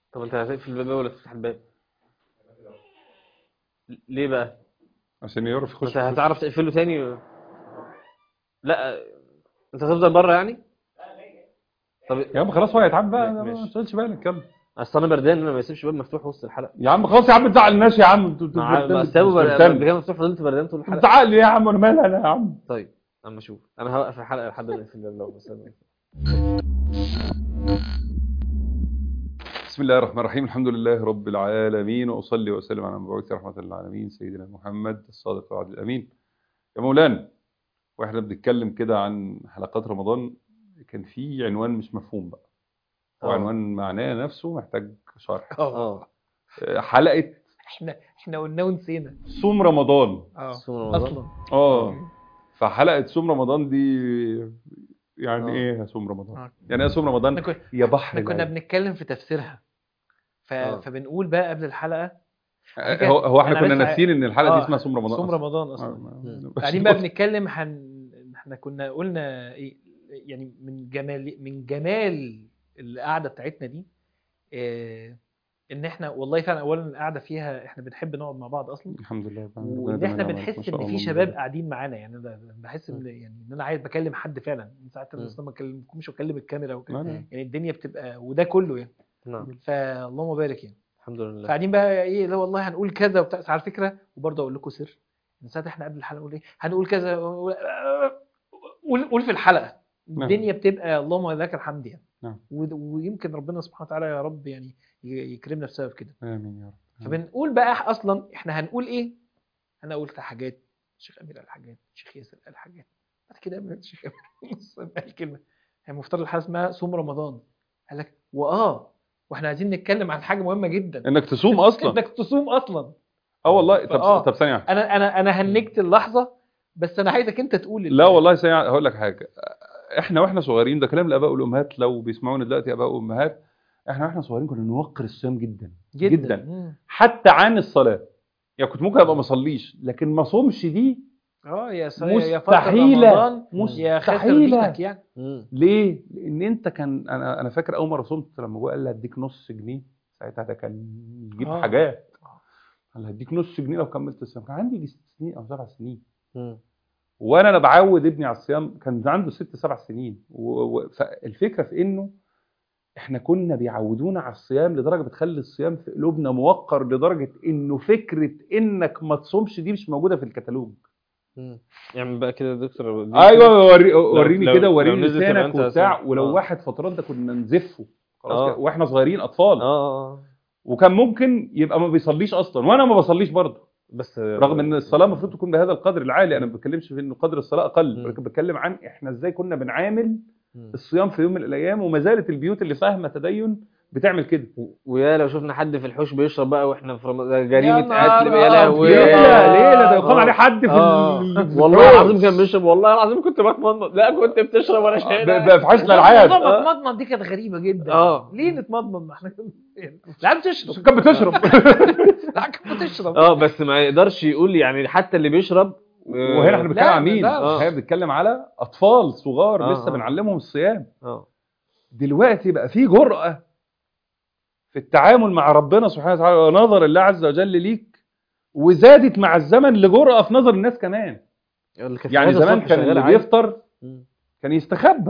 طب انت هتقفل الباب ولا تفتح الباب ليه بقى عشان يعرف يخش انت هتعرف تقفله تاني و... لا انت هتفضل بره يعني طب يا عم خلاص هو هيتعب بقى ماشي. ما تشغلش بالك يلا اصل انا بردان انا ما يسيبش باب مفتوح وسط الحلقه يا عم خلاص يا عم تزعل الناس يا عم انتوا انتوا مع بتبردلوا- ما سابه بتبردلوا. بردان مفتوح فضلت بردان طول الحلقه تزعل لي يا عم انا مالي انا يا عم طيب اما اشوف انا هوقف الحلقه لحد ما يقفل الباب لو بس بسم الله الرحمن الرحيم الحمد لله رب العالمين واصلي واسلم على مبعوث رحمه للعالمين سيدنا محمد الصادق الوعد الامين يا مولانا واحنا بنتكلم كده عن حلقات رمضان كان في عنوان مش مفهوم بقى هو آه. عنوان معناه نفسه محتاج شرح اه آه، حلقه احنا احنا قلنا ونسينا صوم رمضان اه صوم رمضان. اصلا اه فحلقه صوم رمضان دي يعني آه. ايه صوم رمضان آه. يعني ايه صوم احنا رمضان كنا يا بحر احنا كنا العلم. بنتكلم في تفسيرها ف... آه. فبنقول بقى قبل الحلقه آه، هو هو احنا أنا كنا لسه- ناسيين ان الحلقه دي آه، اسمها صوم رمضان صوم أصلاً. رمضان آه، اصلا ما- بعدين بقى بنتكلم عن احنا كنا قلنا ايه يعني من جمال من جمال القعده بتاعتنا دي إيه ان احنا والله فعلا اولا القعده فيها احنا بنحب نقعد مع بعض اصلا الحمد لله وان احنا بنحس ان في شباب قاعدين معانا يعني انا بحس ان يعني ان انا عايز بكلم حد فعلا ساعات انا م. اصلا ما بكلمكمش واكلم الكاميرا وكده لا، لا. يعني الدنيا بتبقى وده كله يعني نعم فاللهم بارك يعني الحمد لله فقاعدين بقى ايه لا والله هنقول كذا وبتاع على فكره وبرضه اقول لكم سر من ساعه احنا قبل الحلقه نقول ايه هنقول كذا قول قول في الحلقه نعم. الدنيا بتبقى اللهم لك الحمد يعني نعم. و- ويمكن ربنا سبحانه وتعالى يا رب يعني ي- يكرمنا بسبب كده امين يا رب فبنقول بقى اصلا احنا هنقول ايه انا قلت حاجات الشيخ امير قال حاجات الشيخ ياسر قال حاجات بعد كده قام الشيخ امير قال كلمه هي مفترض الحلقه اسمها صوم رمضان قال لك واه واحنا عايزين نتكلم عن حاجه مهمه جدا انك تصوم اصلا انك تصوم اصلا اه والله طب آه. طب ثانيه واحدة. انا انا انا هنكت اللحظه بس انا عايزك انت تقول ال- لا والله ثانيه واحدة، هقول لك حاجه احنا واحنا صغيرين ده كلام الاباء والامهات لو بيسمعونا دلوقتي اباء وامهات احنا واحنا صغيرين كنا نوقر الصيام جدا جدا, جداً. مم. حتى عن الصلاه يعني كنت ممكن ابقى ما اصليش لكن ما صومش دي اه يا سا- يا فترة مستحيلة. رمضان يا خاسر مستحيلة. دينك يعني مم. ليه؟ لان انت كان انا انا فاكر اول مره صمت لما ابويا قال لي هديك نص جنيه ساعتها ده كان يجيب آه. حاجات قال لي هديك نص جنيه لو كملت الصيام كان عندي يجي ست سنين او سبع سنين مم. وانا انا بعود ابني على الصيام كان عنده ست سبع سنين و... و... فالفكره في انه احنا كنا بيعودونا على الصيام لدرجه بتخلي الصيام في قلوبنا موقر لدرجه انه فكره انك ما تصومش دي مش موجوده في الكتالوج مم. اعمل بقى كده يا دكتور دي ايوه وري... وريني لو- كده لو وريني نزلت يبقى لسانك أنت وبتاع صايم. ولو آه. واحد فترات ده كنا نزفه خلاص آه. كده واحنا صغيرين اطفال اه اه آه. وكان ممكن يبقى ما بيصليش اصلا وانا ما بصليش برضه بس رغم ان الصلاه المفروض تكون بهذا القدر العالي انا ما بتكلمش في انه قدر الصلاه اقل مم. ولكن بتكلم عن احنا ازاي كنا بنعامل مم. الصيام في يوم من الايام وما زالت البيوت اللي فاهمه تدين بتعمل كده و- ويا لو شفنا حد في الحوش بيشرب بقى واحنا في رمضان جريمه نهار قتل يا لهوي أبيض. ليله ليله ده يقام آه. عليه حد في آه. ال- في والله الفلوس. العظيم كان بيشرب والله العظيم كنت بتمضمض لا كنت بتشرب وانا ب- شايلها ب- في حشد الالعاب موضوع متمضمض دي كانت غريبه جدا آه. ليه نتمضمض ما احنا العيال بتشرب كانت بتشرب العيال كانت بتشرب اه بس ما يقدرش يقول يعني حتى اللي بيشرب آه، وهنا احنا بنتكلم لا، عن مين؟ لا. آه. احنا بنتكلم على اطفال صغار آه، لسه آه. بنعلمهم الصيام اه دلوقتي بقى في جرأة في التعامل مع ربنا سبحانه وتعالى ونظر الله عز وجل ليك وزادت مع الزمن لجرأة في نظر الناس كمان الكافيهات يعني زمان الصبح كان شغالة اللي عادي. بيفطر مم. كان يستخبى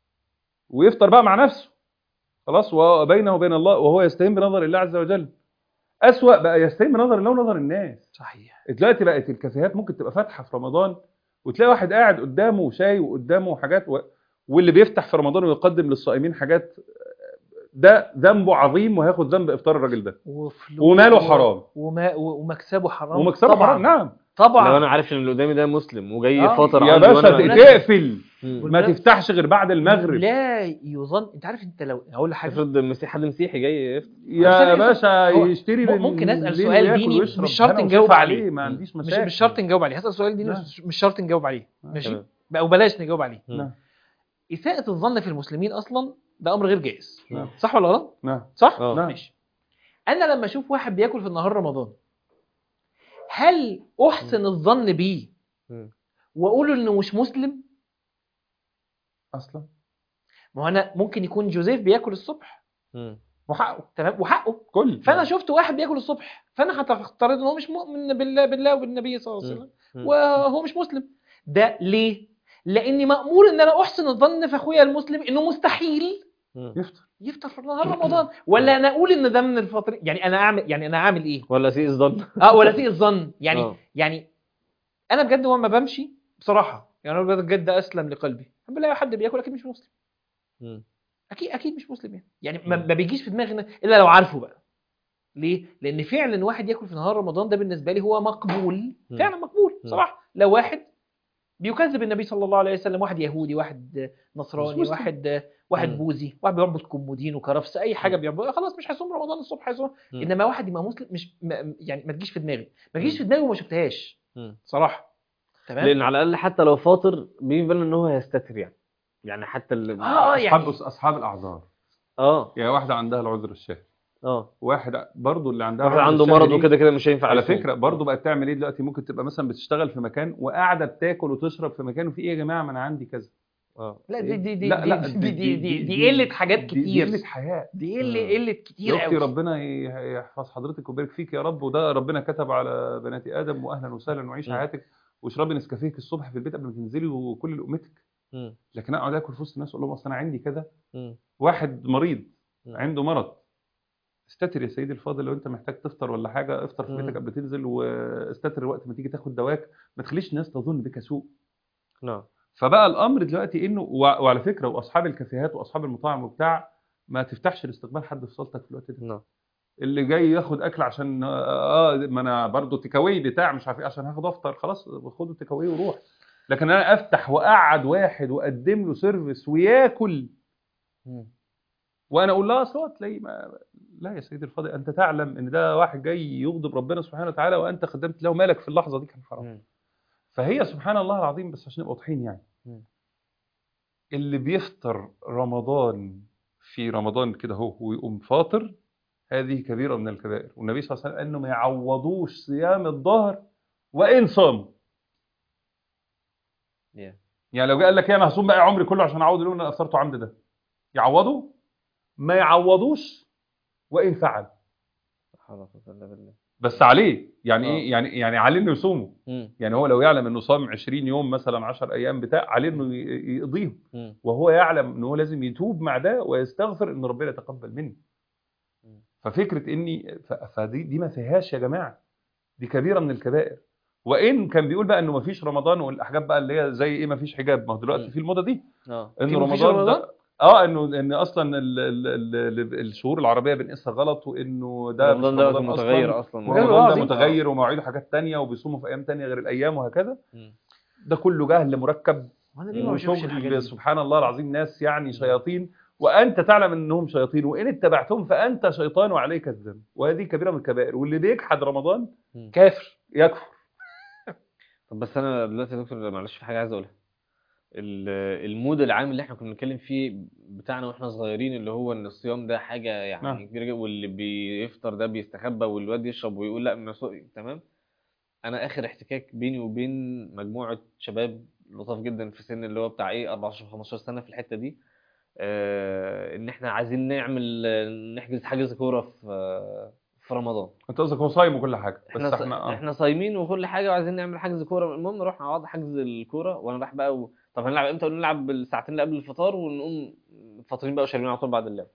ويفطر بقى مع نفسه خلاص وبينه وبين الله وهو يستهين بنظر الله عز وجل أسوأ بقى يستهين بنظر الله ونظر الناس صحيح دلوقتي بقت الكافيهات ممكن تبقى فاتحه في رمضان وتلاقي واحد قاعد قدامه شاي وقدامه حاجات و... واللي بيفتح في رمضان ويقدم للصائمين حاجات ده ذنبه عظيم وهياخد ذنب افطار الراجل ده وفلوس وماله حرام وما ومكسبه حرام ومكسبه طبعاً. حرام نعم طبعا لو انا عارف ان اللي قدامي ده مسلم وجاي آه. فاطر يا عندي باشا وأنا- تقفل مم. ما تفتحش غير بعد المغرب لا يظن انت عارف انت لو اقول لك حاجه افرض مسيح حد مسيحي جاي يفطر يا بس باشا هو- يشتري م- من- ممكن أسأل الليل سؤال وياكل ديني ويشرب. مش شرط أنا نجاوب وصوت عليه. ما عنديش مش مشاكل مش شرط نجاوب عليه هسأل سؤال ديني نعم. بس مش شرط نجاوب عليه ماشي تمام. او بلاش نجاوب عليه مم. نعم. اساءة الظن في المسلمين اصلا ده امر غير جائز نعم. صح ولا غلط نعم صح آه. نعم. ماشي انا لما اشوف واحد بياكل في النهار رمضان هل احسن الظن بيه مم. واقول انه مش مسلم اصلا ما هو انا ممكن يكون جوزيف بياكل الصبح مم. وحقه تمام وحقه كل فانا شفت واحد بياكل الصبح فانا هفترض ان هو مش مؤمن بالله بالله وبالنبي صلى الله عليه وسلم مم. وهو مش مسلم ده ليه لاني مامور ان انا احسن الظن في اخويا المسلم انه مستحيل مم. يفطر يفطر في نهار رمضان ولا انا اقول ان ده من الفطر يعني انا اعمل يعني انا اعمل ايه ولا سيء الظن اه ولا سيء الظن يعني آه. يعني انا بجد لما بمشي بصراحه يعني انا بجد اسلم لقلبي لما بلاقي حد بياكل اكيد مش مسلم مم. اكيد اكيد مش مسلم يعني يعني ما مم. ما بيجيش في دماغي إن- الا لو عارفه بقى ليه لان فعلا واحد ياكل في نهار رمضان ده بالنسبه لي هو مقبول مم. فعلا مقبول مم. صراحه لو واحد بيكذب النبي صلى الله عليه وسلم واحد يهودي واحد نصراني مش مسلم. واحد واحد مم. بوذي واحد بيعبد كومودين وكرفس اي حاجه مم. بيعبد خلاص مش هيصوم رمضان الصبح هيصوم مم. انما واحد يبقى مسلم مش ما يعني ما تجيش في دماغي ما تجيش مم. في دماغي وما شفتهاش مم. صراحه تمام لان على الاقل حتى لو فاطر بيجي في باله ان هو هيستتر يعني يعني حتى ال... اه يعني اصحاب اصحاب الاعذار اه يعني واحده عندها العذر الشهري اه واحد برضو اللي عندها واحد العذر عنده الشهري مرض دي، وكده كده مش هينفع على يصوم. فكره برضو بقت تعمل ايه دلوقتي ممكن تبقى مثلا بتشتغل في مكان وقاعده بتاكل وتشرب في مكان وفي ايه يا جماعه ما انا عندي كذا اه لا دي دي دي لا لا دي دي دي, دي, قله حاجات دي- كتير دي قله حياه دي قله مم. قله كتير يا اختي قوي ربنا ي- يحفظ حضرتك ويبارك فيك يا رب وده ربنا كتب على بنات ادم واهلا وسهلا وعيش مم. حياتك واشربي نسكافيهك الصبح في البيت قبل ما تنزلي وكل لقمتك مم. لكن اقعد اكل في وسط الناس اقول لهم اصل انا عندي كذا مم. واحد مريض مم. عنده مرض استتر يا سيدي الفاضل لو انت محتاج تفطر ولا حاجه افطر في مم. بيتك قبل تنزل واستتر وقت ما تيجي تاخد دواك ما تخليش الناس تظن بك سوء نعم فبقى الامر دلوقتي انه وع- وعلى فكره واصحاب الكافيهات واصحاب المطاعم وبتاع ما تفتحش لاستقبال حد في صالتك في الوقت ده نعم اللي جاي ياخد اكل عشان اه ما انا برضه تيكاوي بتاع مش عارف ايه عشان هاخد افطر خلاص خده تيكاوي وروح لكن انا افتح واقعد واحد واقدم له سيرفيس وياكل مم. وانا اقول لا اصل هو تلاقي ما... لا يا سيدي الفاضل انت تعلم ان ده واحد جاي يغضب ربنا سبحانه وتعالى وانت قدمت له مالك في اللحظه دي كان حرام مم. فهي سبحان الله العظيم بس عشان نبقى واضحين يعني مم. اللي بيفطر رمضان في رمضان كده هو ويقوم فاطر هذه كبيره من الكبائر والنبي صلى الله عليه وسلم قال انه ما يعوضوش صيام الظهر وان صاموا Yeah. يعني لو جه قال لك ايه انا هصوم بقى عمري كله عشان اعوض اليوم اللي انا افطرته عمد ده يعوضوا ما يعوضوش وان فعل لا حول ولا قوة إلا بالله. بس عليه يعني آه. ايه يعني يعني عليه انه يصومه مم. يعني هو لو يعلم انه صام 20 يوم مثلا 10 ايام بتاع عليه انه ي- يقضيهم مم. وهو يعلم ان هو لازم يتوب مع ده ويستغفر ان ربنا يتقبل منه مم. ففكره اني ف- فدي دي ما فيهاش يا جماعه دي كبيره من الكبائر وان كان بيقول بقى انه ما فيش رمضان والاحجاب بقى اللي هي زي ايه ما فيش حجاب ما هو دلوقتي مم. في الموضه دي اه ان في مفيش رمضان رمضان؟ ده اه انه ان اصلا ال ال ال الشهور العربيه بنقيسها غلط وانه ده رمضان مش ده رمضان متغير اصلا اصلا بجد ورمضان ده العظيم؟ متغير ومواعيده حاجات تانية وبيصوموا في ايام تانية غير الايام وهكذا مم. ده كله جهل مركب وانا ليه ما بشوفش الحاجات وشغل دي سبحان الله العظيم ناس يعني شياطين وانت تعلم انهم شياطين وان اتبعتهم فانت شيطان وعليك الذنب وهذه كبيره من الكبائر واللي بيجحد رمضان كافر يكفر طب بس انا دلوقتي يا دكتور معلش في حاجه عايز اقولها ال- المود العام اللي احنا كنا بنتكلم فيه بتاعنا واحنا صغيرين اللي هو ان الصيام ده حاجه يعني نعم. كبيره جدا واللي بيفطر ده بيستخبى والواد يشرب ويقول لا ما سو- تمام انا اخر احتكاك بيني وبين مجموعه شباب لطاف جدا في سن اللي هو بتاع ايه 14 15 سنه في الحته دي آه ان احنا عايزين نعمل نحجز حجز كوره في في رمضان انت قصدك هو صايم وكل حاجه احنا بس ص... احنا اه احنا صايمين وكل حاجه وعايزين نعمل حجز كوره المهم رحنا قعدنا حجز الكوره وانا رايح بقى و... طب هنلعب امتى قلنا نلعب الساعتين اللي قبل الفطار ونقوم فاطرين بقى وشاربين على طول بعد اللعب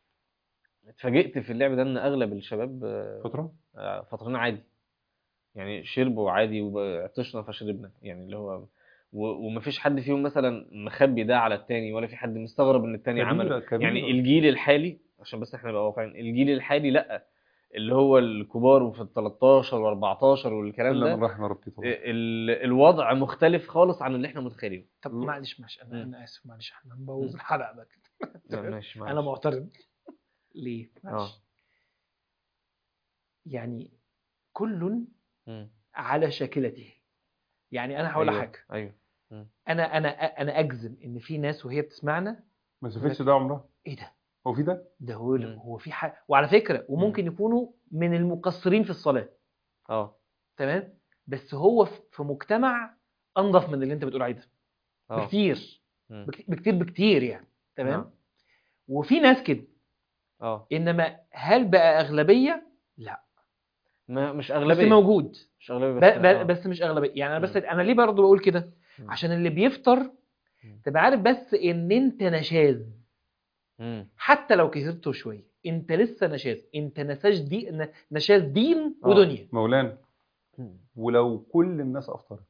اتفاجئت في اللعب ده ان اغلب الشباب آه، فتره آه، فاطرين عادي يعني شربوا عادي وعطشنا فشربنا يعني اللي هو و... ومفيش حد فيهم مثلا مخبي ده على التاني ولا في حد مستغرب ان التاني عمل كبيره كبيره يعني الجيل الحالي عشان بس احنا نبقى واقعيين الجيل الحالي لا اللي هو الكبار وفي ال 13 و14 والكلام الا من ده رحم ربي طبعا ال- الوضع مختلف خالص عن اللي احنا متخيلينه طب مم. معلش معلش انا مم. انا اسف معلش احنا هنبوظ مم. الحلقه بقى كده لا، ماشي انا معلش. معترض ليه معلش اه يعني كل مم. على شاكلته يعني انا هقول لك ايوه حاجه ايوه انا انا انا اجزم ان في ناس وهي بتسمعنا ما شافتش ده عمرها ايه ده هو في ده ده هو مم. هو في حاجه وعلى فكره وممكن يكونوا من المقصرين في الصلاه اه تمام بس هو في في مجتمع انظف من اللي انت بتقول عليه ده اه بكتير مم. بك- بكتير بكتير يعني تمام نعم. وفي ناس كده اه انما هل بقى اغلبيه لا ما مش بس اغلبيه موجود مش اغلبيه ب- بس ب- آه. بس مش اغلبيه يعني انا بس مم. انا ليه برضه بقول كده مم. عشان اللي بيفطر مم. تبقى عارف بس ان انت نشاز مم. حتى لو كثرته شويه انت لسه نشاز انت نساج دي ن- نشاز دين آه. ودنيا مولانا مم. ولو كل الناس افطرت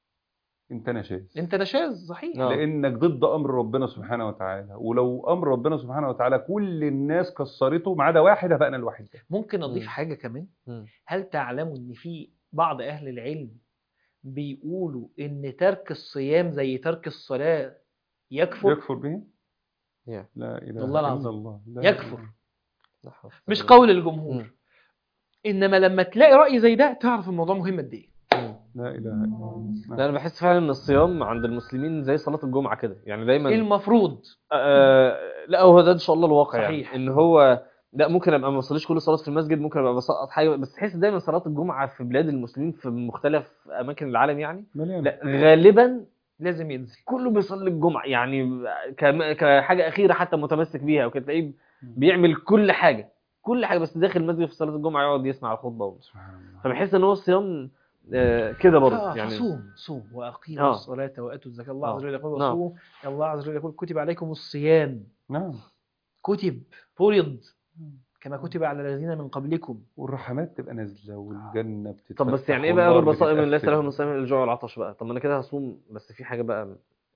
انت نشاز انت نشاز صحيح آه. لانك ضد امر ربنا سبحانه وتعالى ولو امر ربنا سبحانه وتعالى كل الناس كسرته ما عدا واحد هبقى انا الواحد ده ممكن اضيف مم. حاجه كمان مم. هل تعلموا ان في بعض اهل العلم بيقولوا ان ترك الصيام زي ترك الصلاه يكفر يكفر به Yeah. لا اله والله الا العظيم. الله لا يكفر. إله. لا حول ولا مش قوة قول الجمهور مم. انما لما تلاقي راي زي ده تعرف الموضوع مهم قد ايه مم. لا اله الا الله لا انا بحس فعلا ان الصيام عند المسلمين زي صلاه الجمعه كده يعني دايما المفروض آه لا هو ده ان شاء الله الواقع صحيح. يعني ان هو لا ممكن ابقى ما بصليش كل صلاه في المسجد ممكن ابقى بسقط حاجه بس تحس دايما صلاه الجمعه في بلاد المسلمين في مختلف اماكن العالم يعني مليان لا غالبا لازم ينزل كله بيصلي الجمعه يعني كم- كحاجه اخيره حتى متمسك بيها وكده تلاقيه بيعمل كل حاجه كل حاجه بس داخل المسجد في صلاه الجمعه يقعد يسمع الخطبه و- سبحان الله فبحس ان هو الصيام آه، كده برضه آه، يعني فصوم صوم واقيموا آه. الصلاه واتوا الزكاه الله آه. عز وجل يقول نعم. وصوموا الله عز وجل يقول كتب عليكم الصيام نعم كتب فرض كما كتب على الذين من قبلكم والرحمات تبقى نازله والجنه بتتفتح طب بس يعني ايه بقى والنار رب صائم ليس بتتقفل. له من صيام الا الجوع والعطش بقى طب ما انا كده هصوم بس في حاجه بقى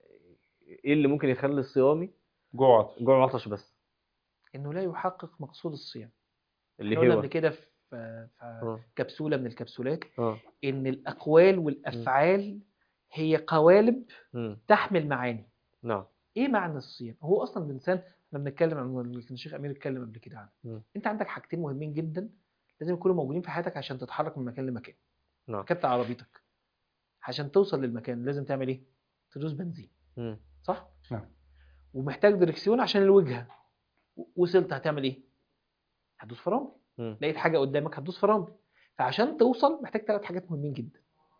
ايه اللي ممكن يخلي صيامي جوع عطش. جوع وعطش بس انه لا يحقق مقصود الصيام اللي احنا قلنا هو قبل كده في في اه كبسوله من الكبسولات اه ان الاقوال والافعال هي قوالب مم. تحمل معاني نعم ايه معنى الصيام هو اصلا الانسان احنا بنتكلم عن اللي كان الشيخ امير اتكلم قبل كده عنه مم. انت عندك حاجتين مهمين جدا لازم يكونوا موجودين في حياتك عشان تتحرك من مكان لمكان نعم. ركبت عربيتك عشان توصل للمكان لازم تعمل ايه تدوس بنزين مم. صح نعم. ومحتاج دركسيون عشان الوجهه و- وصلت هتعمل ايه هتدوس فرامل مم. لقيت حاجه قدامك هتدوس فرامل فعشان توصل محتاج ثلاث حاجات مهمين جدا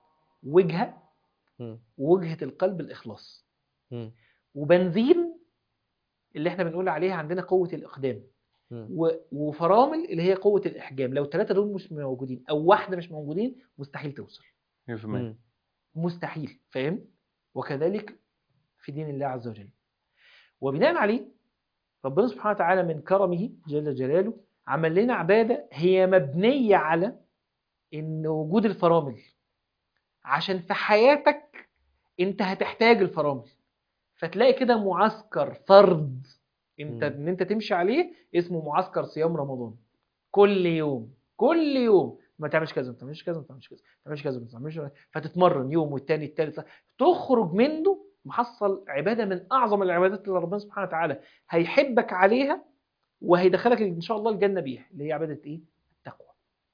وجهه مم. ووجهه القلب الاخلاص مم. وبنزين اللي احنا بنقول عليها عندنا قوه الاقدام مم. و- وفرامل اللي هي قوه الاحجام لو الثلاثه دول مش موجودين او واحده مش موجودين مستحيل توصل 100% مم. مستحيل فاهم وكذلك في دين الله عز وجل وبناء عليه ربنا سبحانه وتعالى من كرمه جل جلاله عمل لنا عبادة هي مبنية على إن وجود الفرامل عشان في حياتك أنت هتحتاج الفرامل فتلاقي كده معسكر فرض أنت مم. إن أنت تمشي عليه اسمه معسكر صيام رمضان كل يوم كل يوم ما تعملش كذا ما تعملش كذا ما تعملش كذا ما تعملش كذا ما تعملش كذا فتتمرن يوم والتاني التالت تخرج منه محصل عبادة من أعظم العبادات اللي ربنا سبحانه وتعالى هيحبك عليها وهيدخلك إن شاء الله الجنة بيها اللي هي عبادة إيه؟ التقوى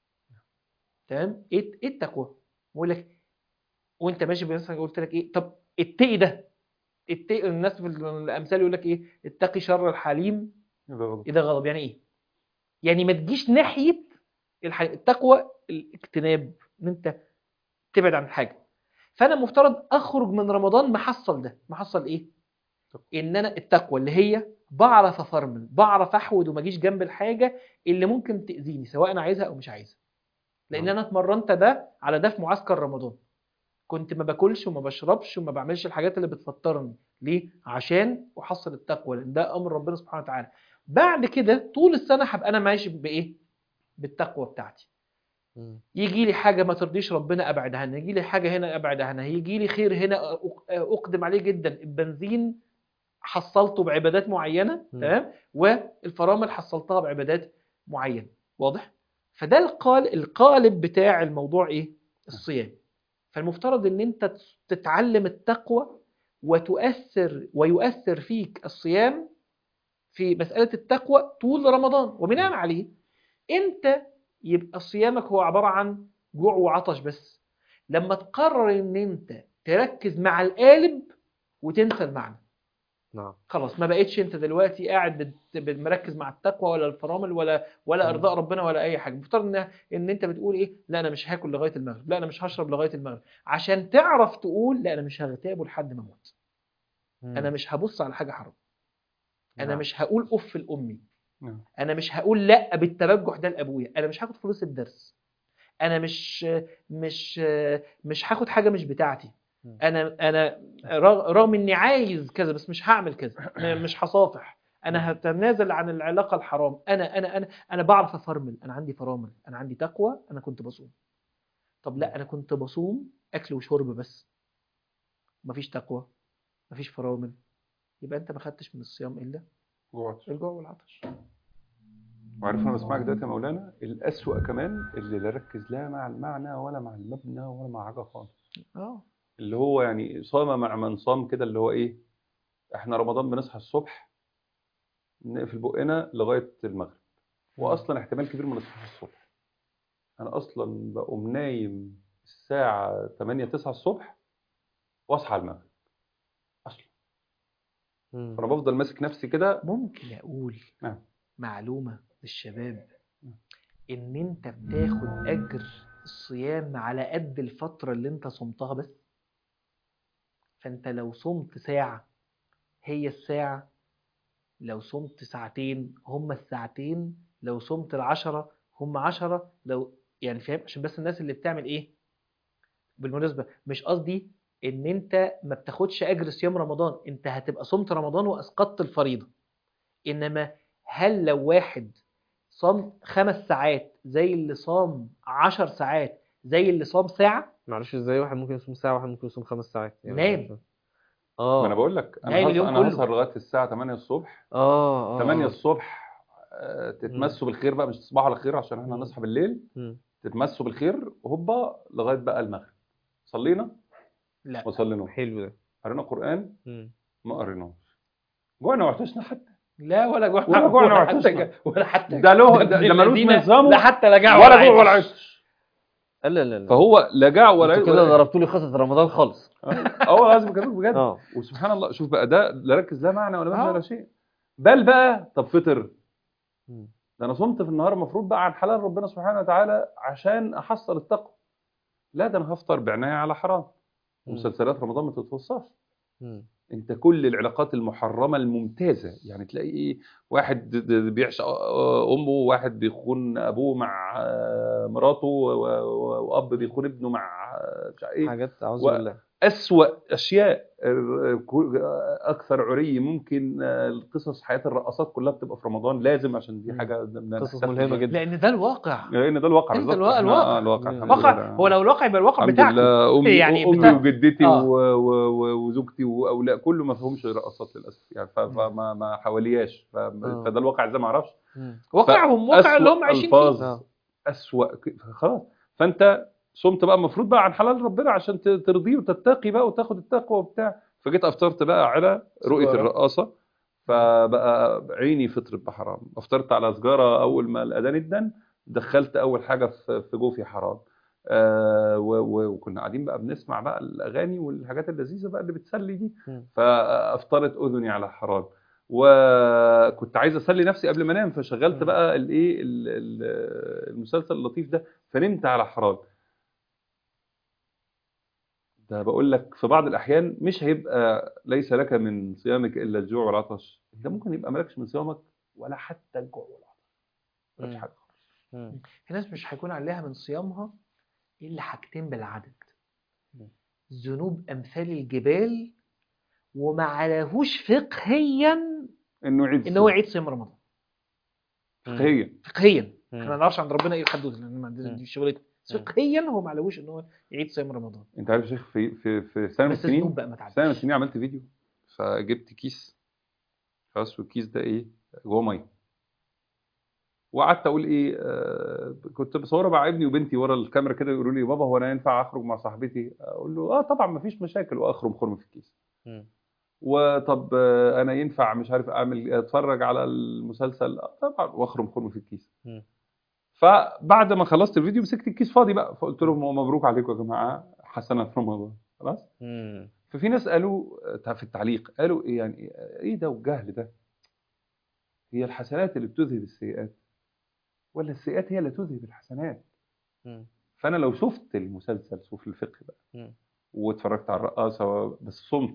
تمام؟ إيه إيه التقوى؟ بقول لك وأنت ماشي مثلا قلت لك إيه؟ طب اتقي ده اتقي الناس في الأمثال يقول لك إيه؟ اتقي شر الحليم إذا غضب. إذا غضب يعني إيه؟ يعني ما تجيش ناحية الحليم التقوى الاجتناب إن أنت تبعد عن حاجة فانا مفترض اخرج من رمضان محصل ده محصل ايه ان انا التقوى اللي هي بعرف افرمل بعرف احود وما اجيش جنب الحاجه اللي ممكن تاذيني سواء انا عايزها او مش عايزها لان نعم. انا اتمرنت ده على ده في معسكر رمضان كنت ما باكلش وما بشربش وما بعملش الحاجات اللي بتفطرني ليه عشان احصل التقوى لان ده امر ربنا سبحانه وتعالى بعد كده طول السنه هبقى انا ماشي بايه بالتقوى بتاعتي مم. يجي لي حاجه ما ترضيش ربنا ابعد عنها يجي لي حاجه هنا ابعد عنها يجي لي خير هنا أق- اقدم عليه جدا البنزين حصلته بعبادات معينه مم. تمام والفرامل حصلتها بعبادات معينه واضح فده القال القالب بتاع الموضوع ايه الصيام فالمفترض ان انت تتعلم التقوى وتؤثر ويؤثر فيك الصيام في مساله التقوى طول رمضان وبناء عليه انت يبقى صيامك هو عبارة عن جوع وعطش بس لما تقرر ان انت تركز مع القالب وتنسى المعنى نعم خلاص ما بقتش انت دلوقتي قاعد بت- بت- مركز مع التقوى ولا الفرامل ولا ولا مم. ارضاء ربنا ولا اي حاجه المفترض ان ان انت بتقول ايه لا انا مش هاكل لغايه المغرب لا انا مش هشرب لغايه المغرب عشان تعرف تقول لا انا مش هغتاب لحد ما اموت انا مش هبص على حاجه حرام انا نعم. مش هقول اف لامي نعم. انا مش هقول لا بالتبجح ده لابويا انا مش هاخد فلوس الدرس انا مش مش مش هاخد حاجه مش بتاعتي مم. انا انا رغ- رغم اني عايز كذا بس مش هعمل كذا م- مش هصافح انا هتنازل عن العلاقه الحرام انا انا انا انا بعرف افرمل انا عندي فرامل انا عندي تقوى انا كنت بصوم طب لا انا كنت بصوم اكل وشرب بس مفيش تقوى مفيش فرامل يبقى انت ما خدتش من الصيام الا جوعت الجوع والعطش وعارف انا بسمعك دلوقتي يا مولانا الاسوأ كمان اللي لا ركز لا مع المعنى ولا مع المبنى ولا مع حاجه خالص اه اللي هو يعني صام مع من صام كده اللي هو ايه احنا رمضان بنصحى الصبح نقفل بقنا لغايه المغرب واصلا احتمال كبير ما نصحاش الصبح انا اصلا بقوم نايم الساعه 8 9 الصبح واصحى على المغرب اصلا مم. فانا بفضل ماسك نفسي كده ممكن اقول نعم. معلومه للشباب نعم. ان انت بتاخد اجر الصيام على قد الفتره اللي انت صمتها بس فانت لو صمت ساعه هي الساعه لو صمت ساعتين هم الساعتين لو صمت العشرة هم عشرة لو يعني فاهم عشان بس الناس اللي بتعمل ايه بالمناسبة مش قصدي ان انت ما بتاخدش اجر صيام رمضان انت هتبقى صمت رمضان واسقطت الفريضة انما هل لو واحد صام خمس ساعات زي اللي صام عشر ساعات زي اللي صام ساعة معلش ازاي واحد ممكن يصوم ساعة واحد ممكن يصوم خمس ساعات نام. مش فاهم. اه ما انا بقول لك انا نايم هسهر اليوم انا كله. هسهر لغايه الساعه 8 الصبح اه اه 8 آه. الصبح آه، تتمسوا بالخير بقى مش تصبحوا على خير عشان احنا مم. هنصحى بالليل مم. تتمسوا بالخير هوبا لغايه بقى المغرب صلينا لا ما صليناش حلو ده قرينا قران مم. ما قريناش جوعنا وعطشنا حتى لا ولا جوع ولا جوع ولا حتى عطش. جا- ولا حتى ده له ده, ابن ده ملوش الذين نظامه لا حتى لا جاع ولا جوع ولا عطش لا لا لا فهو لا جاع ولا انتوا كده ولا ضربتوا لي خطة رمضان خالص اه لازم بكلمك بجد اه وسبحان الله شوف بقى ده لا ركز لا معنى ولا مبنى آه. ولا شيء بل بقى طب فطر مم. ده انا صمت في النهار المفروض بقى عن حلال ربنا سبحانه وتعالى عشان احصل التقوى لا ده انا هفطر بعنايه على حرام مم. مسلسلات رمضان ما تتوصاش مم. انت كل العلاقات المحرمه الممتازه يعني تلاقي ايه واحد د- د- بيعشق امه وواحد بيخون ابوه مع آه، مراته و- و- واب بيخون ابنه مع آه، مش عارف ايه حاجات اعوذ و- بالله أسوأ أشياء آه، كو- آه، أكثر عري ممكن آه، القصص حياة الرقصات كلها بتبقى في رمضان لازم عشان دي مم. حاجة بدنا قصص نحتفل ملهمة بيها. جدا لان ده الواقع لأن ده الواقع انت بالظبط الوا- إحنا- الواقع. آه، الواقع مم. الحمد واقع لله. هو لو الواقع يبقى الواقع الحمد بتاعكم لله أمي يعني أمي بتاع- وجدتي آه. و- و- و- وزوجتي وأولاد كله ما فيهمش رقصات للأسف يعني ف- فما ما حوالياش ف- آه. فده الواقع زي ما أعرفش مم. واقعهم واقع اللي هم أسوأ عايشين ألفاظ فيه آه. أسوأ ك- خلاص فأنت صمت بقى المفروض بقى عن حلال ربنا عشان ت- ترضيه وتتقي بقى وتاخد التقوى وبتاع فجيت افطرت بقى على رؤيه سجارة. الرقاصه فبقى عيني فطرت بحرام افطرت على سجاره اول ما الاذان ادن دخلت اول حاجه في في جوفي حرام آه و- و- وكنا قاعدين بقى بنسمع بقى الاغاني والحاجات اللذيذه بقى اللي بتسلي دي مم. فافطرت اذني على حرام وكنت عايز اسلي نفسي قبل ما انام فشغلت مم. بقى الايه ال- ال- المسلسل اللطيف ده فنمت على حرام ده بقول لك في بعض الاحيان مش هيبقى ليس لك من صيامك الا الجوع والعطش انت ممكن يبقى مالكش من صيامك ولا حتى الجوع والعطش مالكش مم. حاجه خالص مم. في ناس مش هيكون عليها من صيامها الا حاجتين بالعدد مم. ذنوب امثال الجبال وما عليهوش فقهيا انه يعيد ان هو يعيد صيام رمضان فقهيا فقهيا مم. احنا ما نعرفش عند ربنا ايه الحدود لان ما عندنا مم. دي شغلته بس مم. فقهيا هو ما عليهوش ان هو يعيد صيام رمضان انت عارف يا شيخ في في في سنه من بس الذنوب السنين بقى ما سنه من تعديش السنين عملت فيديو فجبت كيس خلاص والكيس ده ايه جوه ميه وقعدت اقول ايه آه كنت بصوره مع ابني وبنتي ورا الكاميرا كده يقولوا لي بابا هو انا ينفع اخرج مع صاحبتي اقول له اه طبعا مفيش مشاكل واخرم خرم في الكيس مم. وطب آه، انا ينفع مش عارف اعمل اتفرج على المسلسل آه، طبعا واخرم خرم في الكيس مم. فبعد ما خلصت الفيديو مسكت الكيس فاضي بقى فقلت لهم مبروك عليكم يا جماعه حسنه في رمضان خلاص مم. ففي ناس قالوا آه، في التعليق قالوا ايه يعني ايه ده والجهل ده هي الحسنات اللي بتذهب السيئات ولا السيئات هي اللي تذهب الحسنات مم. فانا لو شفت المسلسل شوف الفقه بقى مم. واتفرجت على الرقاصه بس صمت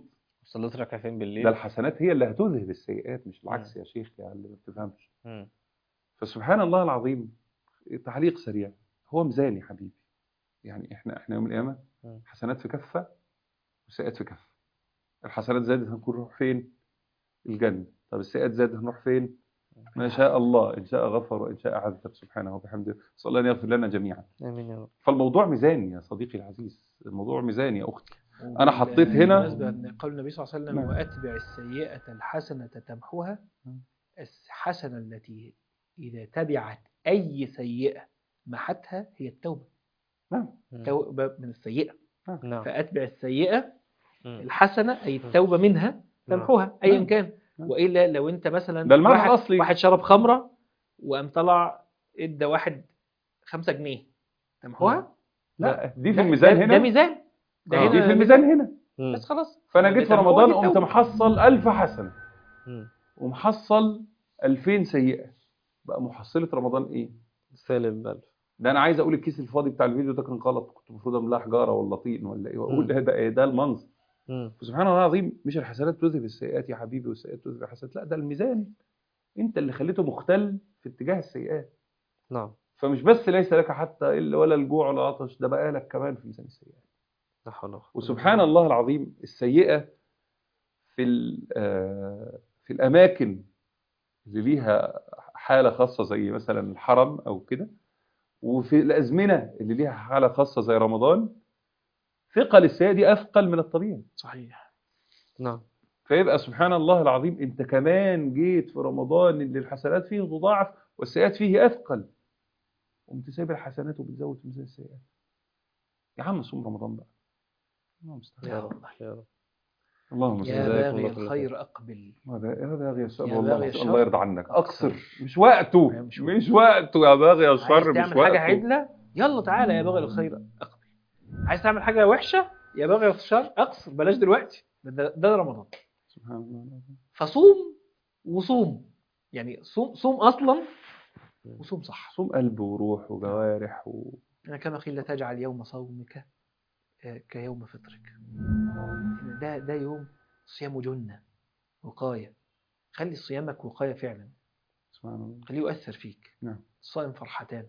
صليت ركعتين ده بالليل الحسنات هي اللي هتذهب السيئات مش العكس يا شيخ يا اللي ما بتفهمش مم. فسبحان الله العظيم تعليق سريع هو ميزان يا حبيبي يعني احنا احنا يوم القيامه مم. حسنات في كفه وسيئات في كفه الحسنات زادت هنكون نروح فين الجنه طب السيئات زادت هنروح فين ما شاء الله ان شاء غفر وان شاء عذب سبحانه وبحمده صلى الله ان يغفر لنا جميعا امين يا رب فالموضوع ميزان يا صديقي العزيز الموضوع ميزان يا اختي أنا حطيت هنا- بالنسبة أن قول النبي صلى الله عليه وسلم نعم. وأتبع السيئة الحسنة تمحوها نعم. الحسنة التي إذا تبعت أي سيئة محتها هي التوبة نعم توبة من السيئة نعم فأتبع السيئة مم. الحسنة أي التوبة منها تمحوها أيا نعم. كان نعم. وإلا لو أنت مثلا ده المعنى واحد, الأصلي. واحد شرب خمرة وقام طلع ادى واحد خمسة جنيه تمحوها لا دي في لا، الميزان ده- هنا ده ميزان ده آه. دي هنا في الميزان هنا مم. بس خلاص فانا جيت في بتمحوها رمضان دي قمت التوبة. محصل ألف حسنه مم. ومحصل 2000 سيئه بقى محصله رمضان ايه سالب ألف ده انا عايز اقول الكيس الفاضي بتاع الفيديو ده كان غلط كنت المفروض املاه حجاره ولا طين ولا ايه واقول مم. ده ده, ده المنظر مم. فسبحان الله العظيم مش الحسنات تذهب السيئات يا حبيبي والسيئات تذهب الحسنات لا ده الميزان انت اللي خليته مختل في اتجاه السيئات نعم فمش بس ليس لك حتى الا ولا الجوع ولا العطش ده بقى لك كمان في ميزان السيئات لا حول ولا قوة وسبحان الله العظيم السيئة في ال- آه، في الأماكن اللي ليها حالة خاصة زي مثلا الحرم أو كده وفي الأزمنة اللي ليها حالة خاصة زي رمضان ثقل السيئة دي أثقل من الطبيعي صحيح نعم فيبقى سبحان الله العظيم أنت كمان جيت في رمضان اللي الحسنات فيه تضاعف والسيئات فيه أثقل قمت سايب الحسنات وبتزود في ميزان السيئات يا عم صوم رمضان بقى اللهم استعان. يا رب يا رب اللهم يا استعان. جزاكم باغي الله كل الخير أقبل هذا هذا باغي الشر يا والله باغي الله الشر. يرضى عنك أقصر. اقصر مش وقته مش مش, وقته. وقته يا باغي عايز الشر مش تعمل وقته حاجة عدلة يلا تعالى يا باغي الخير أقبل عايز تعمل حاجة وحشة يا باغي الشر أقصر بلاش دلوقتي ده, ده, ده رمضان سبحان الله العظيم. فصوم وصوم يعني صوم صوم أصلا وصوم صح صوم قلب وروح وجوارح و... أنا كما قيل لا تجعل يوم صومك آه، كيوم فطرك ده ده يوم صيام جنة وقاية خلي صيامك وقاية فعلا سبحان الله خليه يؤثر فيك نعم. الصائم فرحتان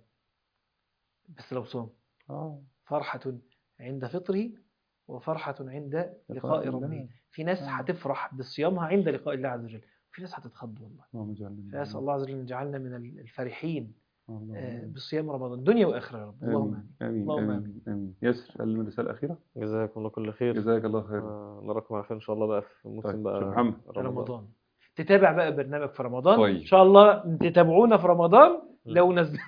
بس لو صام اه فرحة عند فطره وفرحة عند لقاء لقاء الله. ربه في ناس آه. هتفرح بصيامها عند لقاء الله عز وجل في ناس هتتخض والله اللهم اجعلنا من فأسأل الله عز وجل أن يجعلنا من الفرحين اللهم آه، آمين. بصيام رمضان دنيا وآخرة يا رب اللهم امين آمين امين اللهم امين امين ياسر قال من رساله اخيره جزاكم الله كل خير جزاك الله خير آه، نراكم على خير ان شاء الله بقى في موسم طيب، بقى شيخ محمد. رمضان تتابع بقى برنامج في رمضان طيب. إن شاء الله تتابعونا في رمضان لو نزل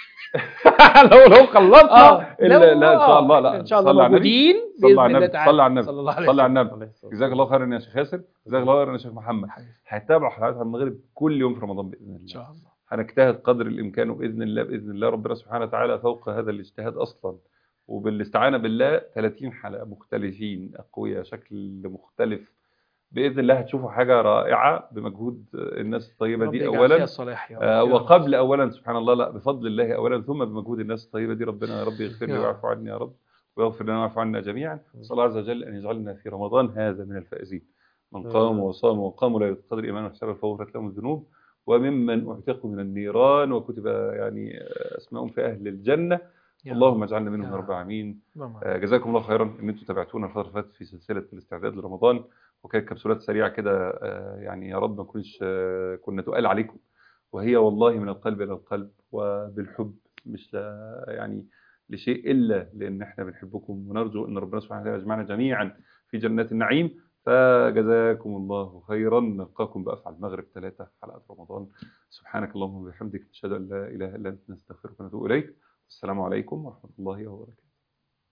لو لو خلصنا اه لا لو- لا ان شاء الله آه، لا ان شاء صلى الله على النبي. موجودين صلى باذن على الله النبي تعالى صلى على النبي صلى الله عليه صلى على وسلم النبي عليه الصلاة جزاك الله خيرا يا شيخ ياسر جزاك الله خيرا يا شيخ محمد حبيبي. هتتابع حلقات على المغرب كل يوم في رمضان باذن الله ان شاء الله هنجتهد قدر الامكان وباذن الله باذن الله ربنا سبحانه وتعالى فوق هذا الاجتهاد اصلا وبالاستعانه بالله 30 حلقه مختلفين اقوياء شكل مختلف باذن الله هتشوفوا حاجه رائعه بمجهود الناس الطيبه رب دي يجعل فيها اولا الصلاح يا رب. آه، يا رب. وقبل اولا سبحان الله لا بفضل الله اولا ثم بمجهود الناس الطيبه دي ربنا يا رب يغفر لي يا رب. ويعفو عني يا رب ويغفر لنا ويعفو عنا جميعا نسال الله عز وجل ان يجعلنا في رمضان هذا من الفائزين من قام آمين. وصام وقاموا ليله القدر ايمانا واحتسابا فغفرت لهم الذنوب وممن اعتقوا من النيران وكتب يعني آه، اسمائهم في اهل الجنه يا اللهم اجعلنا منهم يا يا رب رب. العالمين اللهم آه، جزاكم الله خيرا ان انتم تابعتونا الفتره اللي فاتت في سلسله الاستعداد لرمضان وكانت كبسولات سريعه كده آه، يعني يا رب ما نكونش آه، كنا تقال عليكم وهي والله من القلب الى القلب وبالحب مش لا يعني لشيء الا لان احنا بنحبكم ونرجو ان ربنا سبحانه وتعالى يجمعنا جميعا في جنات النعيم فجزاكم الله خيرا نلقاكم بقى في المغرب ثلاثة حلقات رمضان سبحانك اللهم وبحمدك نشهد ان لا اله الا انت نستغفرك ونتوب اليك السلام عليكم ورحمه الله وبركاته